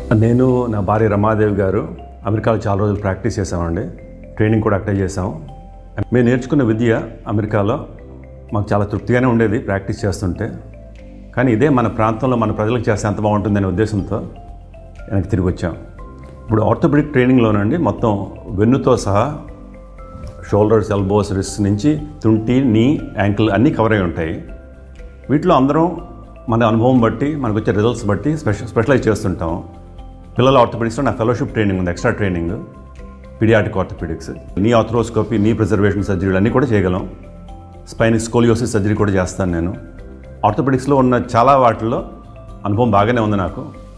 నేను నా భార్య రమాదేవి గారు అమెరికాలో చాలా రోజులు ప్రాక్టీస్ చేసామండి ట్రైనింగ్ కూడా అక్కడే చేసాం మేము నేర్చుకున్న విద్య అమెరికాలో మాకు చాలా తృప్తిగానే ఉండేది ప్రాక్టీస్ చేస్తుంటే కానీ ఇదే మన ప్రాంతంలో మన ప్రజలకు చేస్తే ఎంత బాగుంటుందనే ఉద్దేశంతో వెనక్కి తిరిగి వచ్చాం ఇప్పుడు ఆర్థోపెడిక్ ట్రైనింగ్లోనండి మొత్తం వెన్నుతో సహా షోల్డర్స్ ఎల్బోస్ రిస్ట్ నుంచి తుంటి నీ యాంకిల్ అన్నీ కవర్ అయి ఉంటాయి వీటిలో అందరం మన అనుభవం బట్టి మనకు వచ్చే రిజల్ట్స్ బట్టి స్పెషల్ స్పెషలైజ్ చేస్తుంటాం పిల్లల ఆర్థోపెడిక్స్లో నా ఫెలోషిప్ ట్రైనింగ్ ఉంది extra training paediatric orthopaedics knee arthroscopy knee preservation సర్జరీలు అన్నీ కూడా చేయగలం స్పైన్ స్కోలియోసిస్ సర్జరీ కూడా చేస్తాను నేను ఆర్థోపెడిక్స్లో ఉన్న చాలా వాటిల్లో అనుభవం బాగానే ఉంది నాకు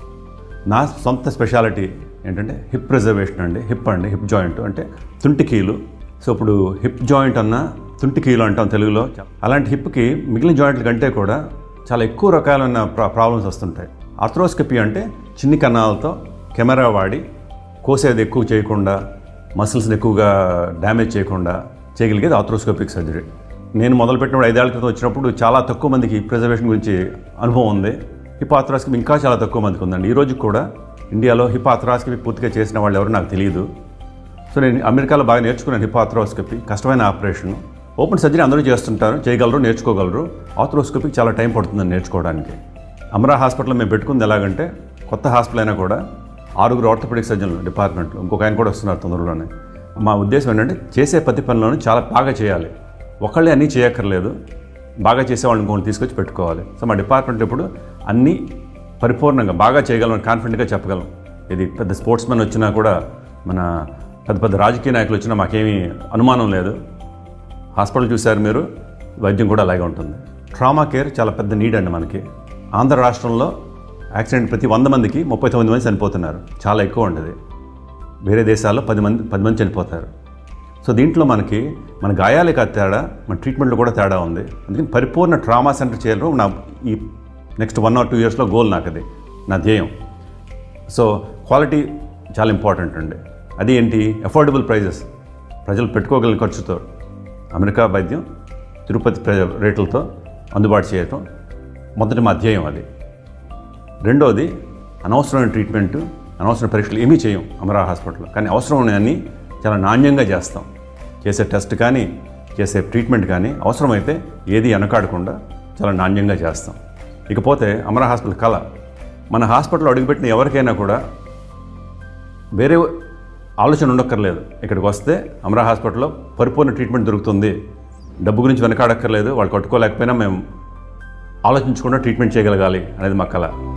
నా సొంత స్పెషాలిటీ ఏంటంటే హిప్ ప్రిజర్వేషన్ అండి హిప్ అండి హిప్ జాయింట్ అంటే తుంటి కీలు సో ఇప్పుడు హిప్ జాయింట్ అన్న తుంటి కీలు అంటాం తెలుగులో అలాంటి హిప్కి మిగిలిన జాయింట్ల కంటే కూడా చాలా ఎక్కువ రకాలైన ప్రా ప్రాబ్లమ్స్ వస్తుంటాయి ఆర్థ్రోస్కపీ అంటే చిన్ని కన్నాలతో కెమెరా వాడి కోసేది ఎక్కువ చేయకుండా మసిల్స్ని ఎక్కువగా డ్యామేజ్ చేయకుండా చేయగలిగేది ఆర్థ్రోస్కోపిక్ సర్జరీ నేను మొదలుపెట్టినప్పుడు ఐదేళ్ల క్రితం వచ్చినప్పుడు చాలా తక్కువ మందికి ప్రిజర్వేషన్ గురించి అనుభవం ఉంది హిప్ ఆర్థ్రాస్కపీ ఇంకా చాలా తక్కువ మందికి ఉందండి ఈ రోజు కూడా ఇండియాలో హిప్ ఆర్థ్రాస్కపీ పూర్తిగా చేసిన వాళ్ళు ఎవరు నాకు తెలియదు సో నేను అమెరికాలో బాగా నేర్చుకున్నాను హిప్ ఆర్థ్రోస్కపీ కష్టమైన ఆపరేషన్ ఓపెన్ సర్జరీ అందరూ చేస్తుంటారు చేయగలరు నేర్చుకోగలరు ఆర్థ్రోస్కోపీకి చాలా టైం పడుతుందని నేర్చుకోవడానికి అమరా హాస్పిటల్లో మేము పెట్టుకుంది ఎలాగంటే కొత్త హాస్పిటల్ అయినా కూడా ఆరుగురు ఆర్థోపెడిక్ సర్జన్లు డిపార్ట్మెంట్లో ఇంకొక ఆయన కూడా వస్తున్నారు తొందరలోనే మా ఉద్దేశం ఏంటంటే చేసే ప్రతి పనిలోనూ చాలా బాగా చేయాలి ఒకళ్ళే అన్నీ చేయక్కర్లేదు బాగా చేసేవాళ్ళని ఇంకొకటి తీసుకొచ్చి పెట్టుకోవాలి సో మా డిపార్ట్మెంట్ ఇప్పుడు అన్నీ పరిపూర్ణంగా బాగా చేయగలం కాన్ఫిడెంట్గా చెప్పగలం ఇది పెద్ద స్పోర్ట్స్ మెన్ వచ్చినా కూడా మన పెద్ద పెద్ద రాజకీయ నాయకులు వచ్చినా మాకేమీ అనుమానం లేదు హాస్పిటల్ చూశారు మీరు వైద్యం కూడా అలాగే ఉంటుంది ట్రామా కేర్ చాలా పెద్ద నీడ్ అండి మనకి ఆంధ్ర రాష్ట్రంలో యాక్సిడెంట్ ప్రతి వంద మందికి ముప్పై తొమ్మిది మంది చనిపోతున్నారు చాలా ఎక్కువ ఉంటుంది వేరే దేశాల్లో పది మంది పది మంది చనిపోతారు సో దీంట్లో మనకి మన గాయాలే కాదు తేడా మన ట్రీట్మెంట్లో కూడా తేడా ఉంది అందుకని పరిపూర్ణ ట్రామా సెంటర్ చేయడం నా ఈ నెక్స్ట్ వన్ ఆర్ టూ ఇయర్స్లో గోల్ నాకు అది నా ధ్యేయం సో క్వాలిటీ చాలా ఇంపార్టెంట్ అండి అది ఏంటి అఫోర్డబుల్ ప్రైజెస్ ప్రజలు పెట్టుకోగలిగిన ఖర్చుతో అమెరికా వైద్యం తిరుపతి ప్ర- రేట్లతో అందుబాటు చేయటం మొదటి మా ధ్యేయం అది రెండోది అనవసరమైన ట్రీట్మెంట్ అనవసరమైన పరీక్షలు ఏమీ చేయం అమరా హాస్పిటల్లో కానీ అవసరమైనవన్నీ చాలా నాణ్యంగా చేస్తాం చేసే టెస్ట్ కానీ చేసే ట్రీట్మెంట్ కానీ అవసరమైతే ఏది వెనకాడకుండా చాలా నాణ్యంగా చేస్తాం ఇకపోతే అమరా హాస్పిటల్ కళ మన హాస్పిటల్లో అడుగుపెట్టిన ఎవరికైనా కూడా వేరే ఆలోచన ఉండక్కర్లేదు ఇక్కడికి వస్తే అమరా హాస్పిటల్లో పరిపూర్ణ ట్రీట్మెంట్ దొరుకుతుంది డబ్బు గురించి వెనకాడక్కర్లేదు వాళ్ళు కట్టుకోలేకపోయినా మేము ఆలోచించకుండా ట్రీట్మెంట్ చేయగలగాలి అనేది మా కళ